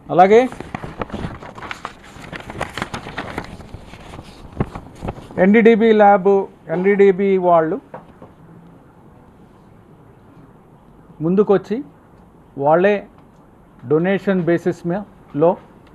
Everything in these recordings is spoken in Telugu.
అలాగే ఎన్డీడీబీ ల్యాబ్ ఎన్డీడీబీ వాళ్ళు ముందుకొచ్చి వాళ్ళే డొనేషన్ బేసిస్ లో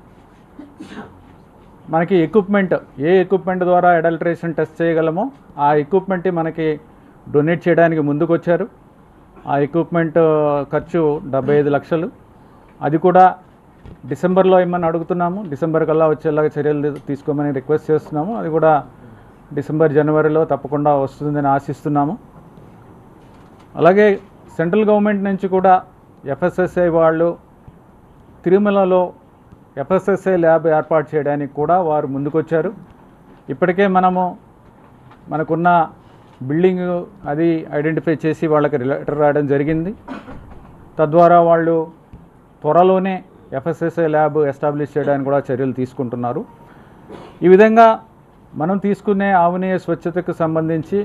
మనకి ఎక్విప్మెంట్ ఏ ఎక్విప్మెంట్ ద్వారా అడల్ట్రేషన్ టెస్ట్ చేయగలమో ఆ ఎక్విప్మెంట్ మనకి డొనేట్ చేయడానికి ముందుకొచ్చారు ఆ ఎక్విప్మెంట్ ఖర్చు డెబ్బై ఐదు లక్షలు అది కూడా డిసెంబర్లో ఇమ్మని అడుగుతున్నాము డిసెంబర్ కల్లా వచ్చేలాగా చర్యలు తీ- తీసుకోమని రిక్వెస్ట్ చేస్తున్నాము అది కూడా డిసెంబర్ జనవరిలో తప్పకుండా వస్తుందని ఆశిస్తున్నాము అలాగే సెంట్రల్ గవర్నమెంట్ నుంచి కూడా ఎఫ్ఎస్ఎస్ఐ వాళ్ళు తిరుమలలో ఎఫ్ఎస్ఎస్ఐ ల్యాబ్ ఏర్పాటు చేయడానికి కూడా వారు ముందుకొచ్చారు ఇప్పటికే మనము మనకున్న బిల్డింగ్ అది ఐడెంటిఫై చేసి వాళ్ళకి లెటర్ రాయడం జరిగింది తద్వారా వాళ్ళు త్వరలోనే ఎఫ్ఎస్ఎస్ఐ ల్యాబ్ ఎస్టాబ్లిష్ చేయడానికి కూడా చర్యలు తీసుకుంటున్నారు ఈ విధంగా మనం తీసుకునే ఆవునేయ స్వచ్ఛతకు సంబంధించి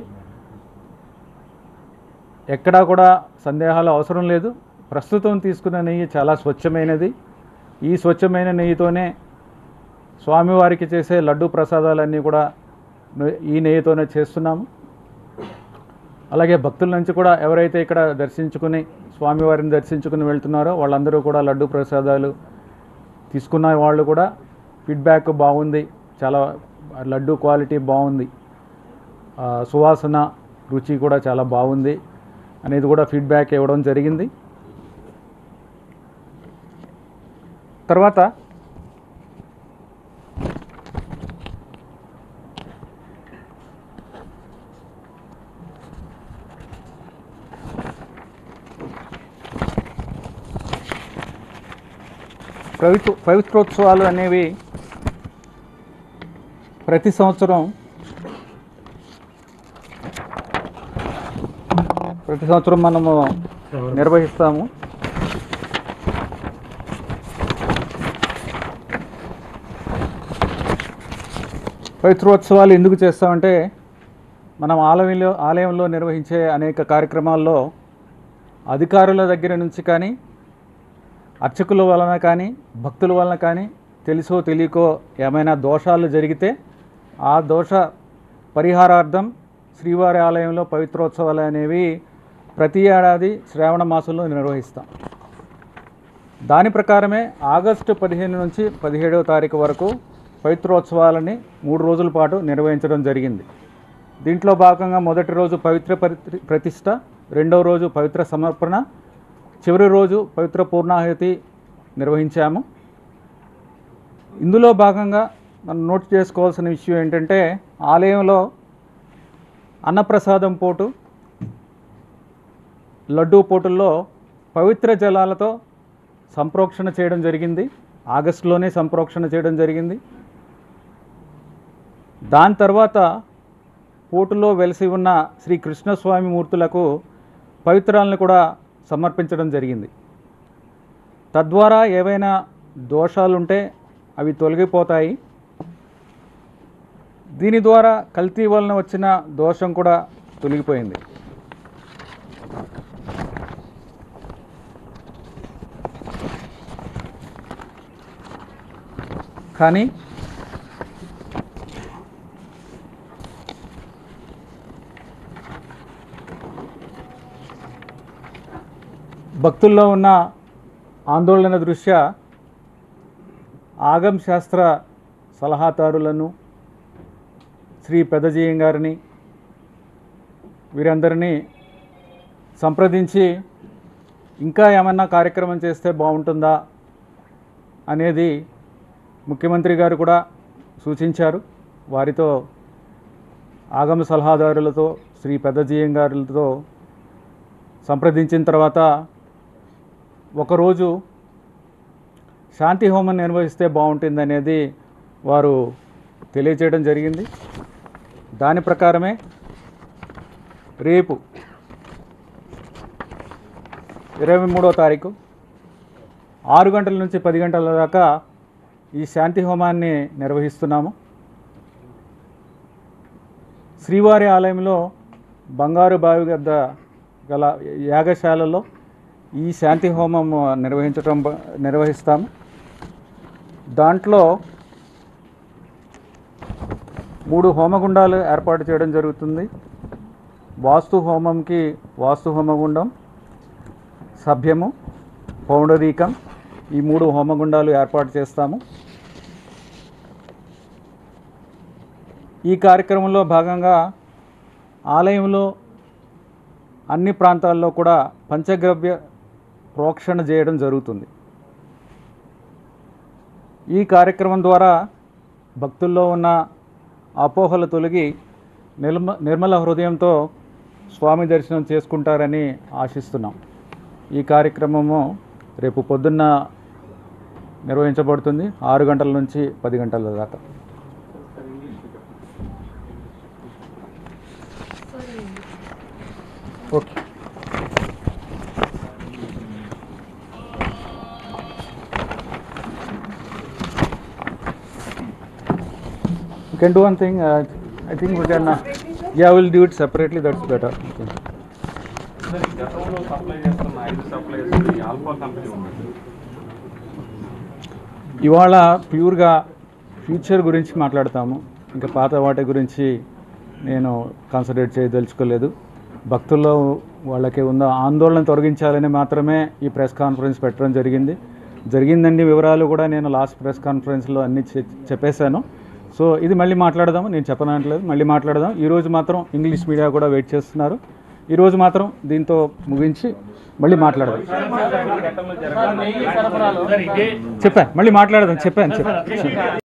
ఎక్కడా కూడా సందేహాలు అవసరం లేదు ప్రస్తుతం తీసుకున్న నెయ్యి చాలా స్వచ్ఛమైనది ఈ స్వచ్ఛమైన నెయ్యితోనే స్వామివారికి చేసే లడ్డు ప్రసాదాలన్నీ కూడా నె- ఈ నెయ్యితోనే చేస్తున్నాము అలాగే భక్తుల నుంచి కూడా ఎవరైతే ఇక్కడ దర్శించుకుని స్వామివారిని దర్శించుకుని వెళ్తున్నారో వాళ్ళందరూ కూడా లడ్డు ప్రసాదాలు తీసుకున్న వాళ్ళు కూడా ఫీడ్బ్యాక్ బాగుంది చాలా లడ్డు క్వాలిటీ బాగుంది ఆ, సువాసన రుచి కూడా చాలా బాగుంది అనేది కూడా ఫీడ్బ్యాక్ ఇవ్వడం జరిగింది తర్వాత పవిత్ర పవిత్రోత్సవాలు అనేవి ప్రతి సంవత్సరం ప్రతి సంవత్సరం మనము నిర్వహిస్తాము పవిత్రోత్సవాలు ఎందుకు చేస్తామంటే మనం ఆలయంలో ఆలయంలో నిర్వహించే అనేక కార్యక్రమాల్లో అధికారుల దగ్గర నుంచి కానీ అర్చకుల వలన కానీ భక్తుల వలన కానీ తెలుసో తెలియకో ఏమైనా దోషాలు జరిగితే ఆ దోష పరిహారార్థం శ్రీవారి ఆలయంలో పవిత్రోత్సవాలు అనేవి ప్రతి ఏడాది శ్రావణ మాసంలో నిర్వహిస్తాం దాని ప్రకారమే ఆగస్టు పదిహేను నుంచి పదిహేడవ తారీఖు వరకు పవిత్రోత్సవాలని మూడు రోజుల పాటు నిర్వహించడం జరిగింది దీంట్లో భాగంగా మొదటి రోజు పవిత్ర పరి- ప్రతిష్ట రెండవ రోజు పవిత్ర సమర్పణ చివరి రోజు పవిత్ర పూర్ణాహుతి నిర్వహించాము ఇందులో భాగంగా మనం నోట్ చేసుకోవాల్సిన విషయం ఏంటంటే ఆలయంలో అన్నప్రసాదం పోటు లడ్డూ పోటుల్లో పవిత్ర జలాలతో సంప్రోక్షణ చేయడం జరిగింది ఆగస్టులోనే సంప్రోక్షణ చేయడం జరిగింది దాని తర్వాత పోటులో వెలిసి ఉన్న శ్రీ కృష్ణస్వామి మూర్తులకు పవిత్రాలను కూడా సమర్పించడం జరిగింది తద్వారా ఏవైనా దోషాలుంటే అవి తొలగిపోతాయి దీని ద్వారా కల్తీ వలన వచ్చిన దోషం కూడా తొలగిపోయింది కానీ భక్తుల్లో ఉన్న ఆందోళన దృష్ట్యా ఆగం శాస్త్ర సలహాదారులను శ్రీ పెదజీయం గారిని వీరందరినీ సంప్రదించి ఇంకా ఏమన్నా కార్యక్రమం చేస్తే బాగుంటుందా అనేది ముఖ్యమంత్రి గారు కూడా సూచించారు వారితో ఆగమ సలహాదారులతో శ్రీ పెద్దజీయం గారులతో సంప్రదించిన తర్వాత ఒకరోజు శాంతి హోమం నిర్వహిస్తే బాగుంటుంది అనేది వారు తెలియచేయడం జరిగింది దాని ప్రకారమే రేపు ఇరవై మూడో తారీఖు ఆరు గంటల నుంచి పది గంటల దాకా ఈ శాంతి హోమాన్ని నిర్వహిస్తున్నాము శ్రీవారి ఆలయంలో బంగారు బావి వద్ద గల యాగశాలలో ఈ శాంతి హోమం నిర్వహించటం బ- నిర్వహిస్తాము దాంట్లో మూడు హోమగుండాలు ఏర్పాటు చేయడం జరుగుతుంది వాస్తు హోమంకి వాస్తు హోమగుండం సభ్యము పౌండరీకం ఈ మూడు హోమగుండాలు ఏర్పాటు చేస్తాము ఈ కార్యక్రమంలో భాగంగా ఆలయంలో అన్ని ప్రాంతాల్లో కూడా పంచగవ్య ప్రోక్షణ చేయడం జరుగుతుంది ఈ కార్యక్రమం ద్వారా భక్తుల్లో ఉన్న అపోహలు తొలగి నిర్మ నిర్మల హృదయంతో స్వామి దర్శనం చేసుకుంటారని ఆశిస్తున్నాం ఈ కార్యక్రమము రేపు పొద్దున్న నిర్వహించబడుతుంది ఆరు గంటల నుంచి పది గంటల దాకా okay You can do one thing. Uh, I think we can. Uh, yeah, we'll do it separately. That's better. Okay. Sir ఈ గతంలో సప్లై చేస్తున్న ఐదు సప్లైస్ ఈ ఆల్ఫా కంపెనీ ఉన్నది ఇవాళ ప్యూర్గా ఫ్యూచర్ గురించి మాట్లాడతాము ఇంకా పాత వాటి గురించి నేను కాన్సన్ట్రేట్ చేయదలుచుకోలేదు భక్తుల్లో వాళ్ళకి ఉన్న ఆందోళన తొలగించాలని మాత్రమే ఈ ప్రెస్ కాన్ఫరెన్స్ పెట్టడం జరిగింది జరిగిందండి వివరాలు కూడా నేను లాస్ట్ ప్రెస్ కాన్ఫరెన్స్లో అన్ని చె- చెప్పేశాను సో ఇది మళ్ళీ మాట్లాడదాము నేను చెప్పనట్లేదు మళ్ళీ మాట్లాడదాం ఈరోజు మాత్రం ఇంగ్లీష్ మీడియా కూడా వెయిట్ చేస్తున్నారు ఈరోజు మాత్రం దీంతో ముగించి మళ్ళీ మాట్లాడదాం చెప్పా మళ్ళీ మాట్లాడదాం చెప్పాను చెప్పాను